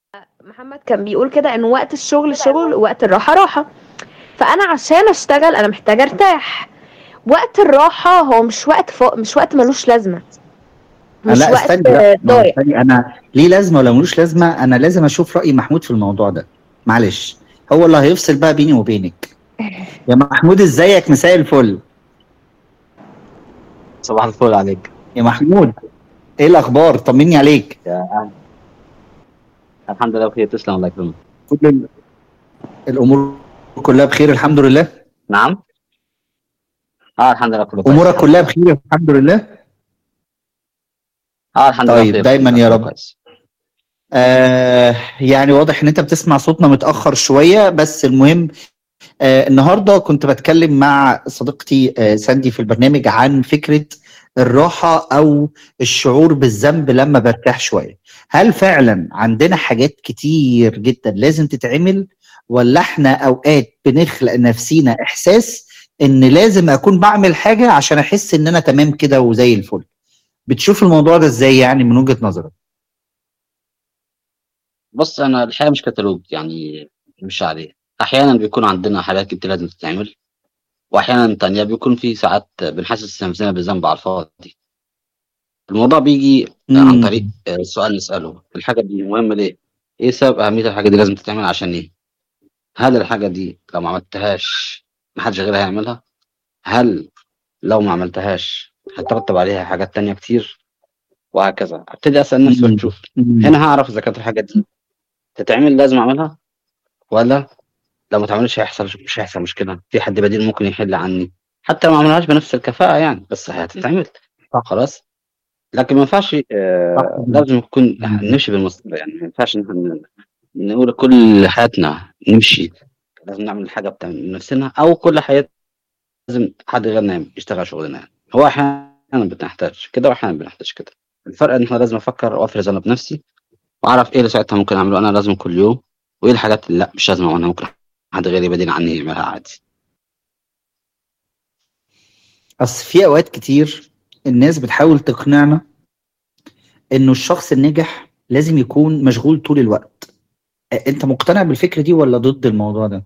محمد كان بيقول كده ان وقت الشغل شغل ووقت الراحه راحه فانا عشان اشتغل انا محتاجه ارتاح وقت الراحه هو مش وقت فوق مش وقت ملوش لازمه مش لا وقت استني لا ما هو ضايع استني انا ليه لازمه ولا ملوش لازمه انا لازم اشوف راي محمود في الموضوع ده معلش هو اللي هيفصل بقى بيني وبينك يا محمود ازيك مساء الفل صباح الفل عليك يا محمود ايه الاخبار طمني عليك يا أهلا. الحمد لله بخير تسلم الله يكرمك كل ال- الامور كلها بخير الحمد لله نعم اه الحمد لله كله كويس امورك كلها بخير الحمد لله اه الحمد لله طيب، بخير دايماً يا كله رب. كويس. آه يعني واضح ان انت بتسمع صوتنا متاخر شويه بس المهم آه النهارده كنت بتكلم مع صديقتي آه ساندي في البرنامج عن فكره الراحه او الشعور بالذنب لما برتاح شويه هل فعلا عندنا حاجات كتير جدا لازم تتعمل ولا احنا اوقات بنخلق نفسينا احساس ان لازم اكون بعمل حاجه عشان احس ان انا تمام كده وزي الفل بتشوف الموضوع ده ازاي يعني من وجهه نظرك بص انا الحياه مش كتالوج يعني مش عليه احيانا بيكون عندنا حاجات كتير لازم تتعمل واحيانا تانية بيكون في ساعات بنحسس نفسنا بالذنب على الفاضي الموضوع بيجي عن مم. طريق آه، سؤال نساله الحاجه دي مهمه ليه ايه سبب اهميه الحاجه دي لازم تتعمل عشان ايه هل الحاجه دي لو ما عملتهاش محدش غيرها هيعملها هل لو ما عملتهاش هترتب عليها حاجات تانية كتير وهكذا ابتدي اسال نفسي مم. واشوف مم. هنا هعرف اذا كانت الحاجه دي تتعمل لازم اعملها ولا لو ما اتعملش هيحصل مش هيحصل مشكله في حد بديل ممكن يحل عني حتى لو ما عملهاش بنفس الكفاءه يعني بس هتتعمل صح. خلاص لكن ما ينفعش آه صح. لازم نكون مم. نمشي بالمسطره يعني ما ينفعش إن إحنا نقول كل حياتنا نمشي لازم نعمل حاجه بتاع من نفسنا او كل حياتنا لازم حد غيرنا يشتغل شغلنا يعني هو احيانا بنحتاج كده واحيانا بنحتاج كده الفرق ان احنا لازم افكر وافرز انا بنفسي واعرف ايه اللي ساعتها ممكن اعمله انا لازم كل يوم وايه الحاجات اللي لا مش لازم اعملها ممكن حد غيري بديل عني يعملها عادي اصل في اوقات كتير الناس بتحاول تقنعنا انه الشخص الناجح لازم يكون مشغول طول الوقت أ- انت مقتنع بالفكرة دي ولا ضد الموضوع ده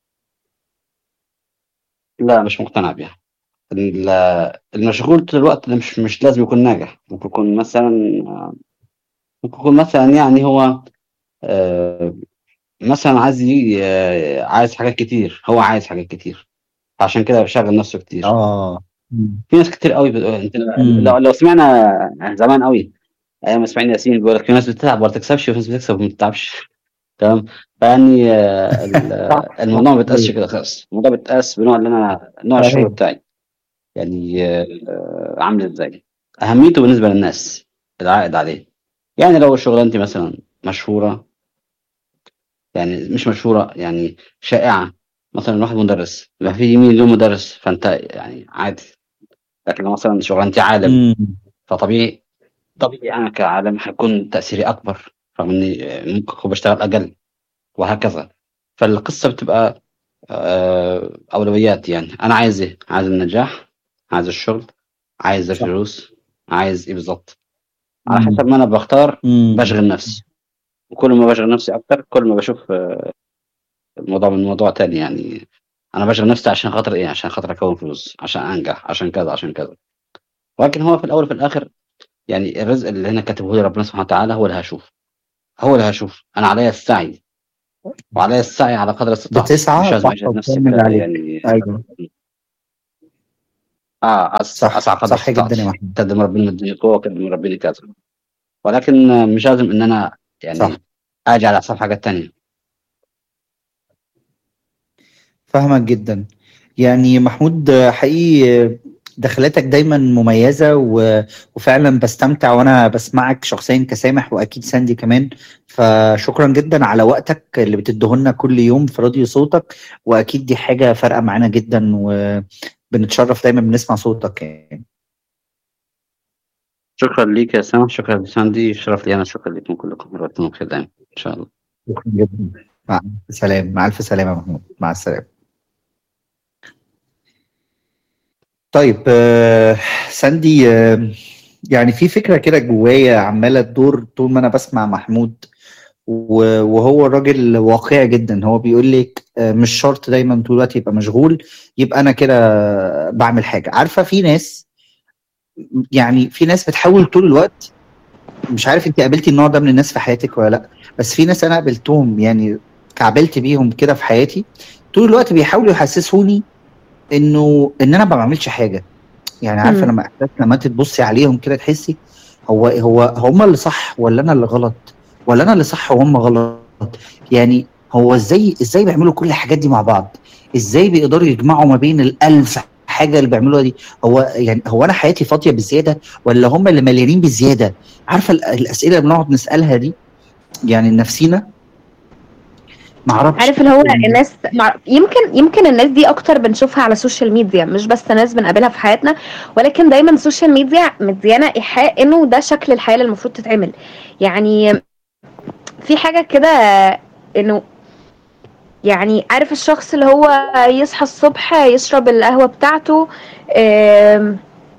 لا مش مقتنع بيها ال- المشغول طول الوقت ده مش مش لازم يكون ناجح ممكن يكون مثلا ممكن يكون مثلا يعني هو آه، مثلا عايز ي- آه، عايز حاجات كتير هو عايز حاجات كتير عشان كده بيشغل نفسه كتير اه في ناس كتير قوي بتقول انت مم. لو لو سمعنا زمان قوي ايام اسماعيل ياسين بيقول لك في ناس بتتعب وما بتكسبش وفي ناس بتكسب وما بتتعبش تمام فيعني آه، ال- صح. الموضوع ما بيتقاسش كده خالص الموضوع بيتقاس بنوع اللي انا نوع صحيح. الشغل بتاعي يعني آه، عامل ازاي اهميته بالنسبه للناس العائد عليه يعني لو شغلانتي مثلا مشهوره يعني مش مشهوره يعني شائعه مثلا واحد مدرس يبقى في مليون مدرس فانت يعني عادي لكن لو مثلا شغلانتي عالم مم. فطبيعي طبيعي انا كعالم هيكون تاثيري اكبر رغم اني ممكن اكون بشتغل اقل وهكذا فالقصه بتبقى آه، اولويات يعني انا عايز ايه عايز النجاح عايز الشغل عايز صح. الفلوس عايز ايه بالظبط على مم. حسب ما انا بختار مم. بشغل نفسي وكل ما بشغل نفسي اكتر كل ما بشوف آه، الموضوع من موضوع تاني يعني انا بشغل نفسي عشان خاطر ايه عشان خاطر اكون فلوس عشان انجح عشان كذا عشان كذا ولكن هو في الاول وفي الاخر يعني الرزق اللي هنا كاتبه لي ربنا سبحانه وتعالى هو اللي هشوف هو اللي هشوف انا عليا السعي وعليا السعي على قدر استطاعتي بتسعى مش لازم صح اجهد نفسي وبتعمل كده عليك. يعني ايوه اه أس- صح اسعى قدر صح جدا يا استطاعتي محمود قدم ربنا مديني قوه قدم ربنا كذا ولكن آه، مش لازم ان انا يعني صح. اجي على حساب حاجات تانية فاهمك جدا يعني محمود آه، حقيقي دخلاتك دايما مميزة و... وفعلا بستمتع وانا بسمعك شخصيا كسامح واكيد ساندي كمان فشكرا جدا على وقتك اللي بتديهولنا كل يوم في راديو صوتك واكيد دي حاجة فارقة معانا جدا وبنتشرف دايما بنسمع صوتك يعني شكرا ليك يا سامح شكرا لساندي شرف لي انا شكرا لكم كلكم ربنا بخير دايما ان شاء الله شكرا جدا مع الف سلام مع الف سلامة يا محمود مع السلامة طيب آه، ساندي آه، يعني في فكرة كده جوايا عمالة تدور طول ما أنا بسمع محمود و- وهو الراجل واقعي جدا هو بيقول لك آه، مش شرط دايما طول الوقت يبقى مشغول يبقى انا كده بعمل حاجه عارفه في ناس يعني في ناس بتحاول طول الوقت مش عارف انت قابلتي النوع ده من الناس في حياتك ولا لا بس في ناس انا قابلتهم يعني كعبلت بيهم كده في حياتي طول الوقت بيحاولوا يحسسوني انه ان انا ما بعملش حاجه يعني عارفه مم. لما احساس لما انت تبصي عليهم كده تحسي هو هو هم اللي صح ولا انا اللي غلط ولا انا اللي صح وهم غلط يعني هو ازاي ازاي بيعملوا كل الحاجات دي مع بعض ازاي بيقدروا يجمعوا ما بين الالف حاجه اللي بيعملوها دي هو يعني هو انا حياتي فاضيه بزياده ولا هم اللي مليانين بزياده عارفه ال- الاسئله اللي بنقعد نسالها دي يعني لنفسينا ما اعرفش عارف اللي هو الناس مع... يمكن يمكن الناس دي اكتر بنشوفها على السوشيال ميديا مش بس ناس بنقابلها في حياتنا ولكن دايما السوشيال ميديا مديانا ايحاء انه ده شكل الحياه اللي المفروض تتعمل يعني في حاجه كده انه يعني عارف الشخص اللي هو يصحى الصبح يشرب القهوه بتاعته آم،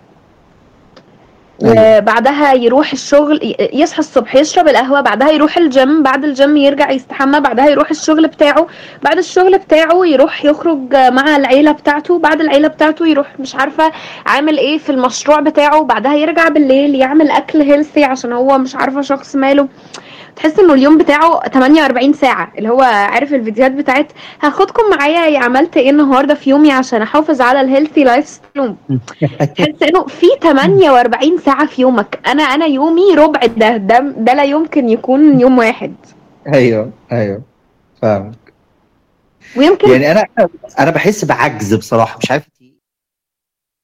أيوة. وبعدها يروح الشغل ي- يصحى الصبح يشرب القهوة بعدها يروح الجيم بعد الجيم يرجع يستحمى بعدها يروح الشغل بتاعه بعد الشغل بتاعه يروح يخرج مع العيلة بتاعته بعد العيلة بتاعته يروح مش عارفة عامل ايه في المشروع بتاعه بعدها يرجع بالليل يعمل اكل هيلثي عشان هو مش عارفة شخص ماله تحس انه اليوم بتاعه 48 ساعة اللي هو عارف الفيديوهات بتاعت هاخدكم معايا يا عملت ايه النهارده في يومي عشان احافظ على الهيلثي لايف ستايل تحس انه في 48 ساعة في يومك انا انا يومي ربع ده ده ده لا يمكن يكون يوم واحد ايوه ايوه فاهمك ويمكن يعني انا انا بحس بعجز بصراحه مش عارف انت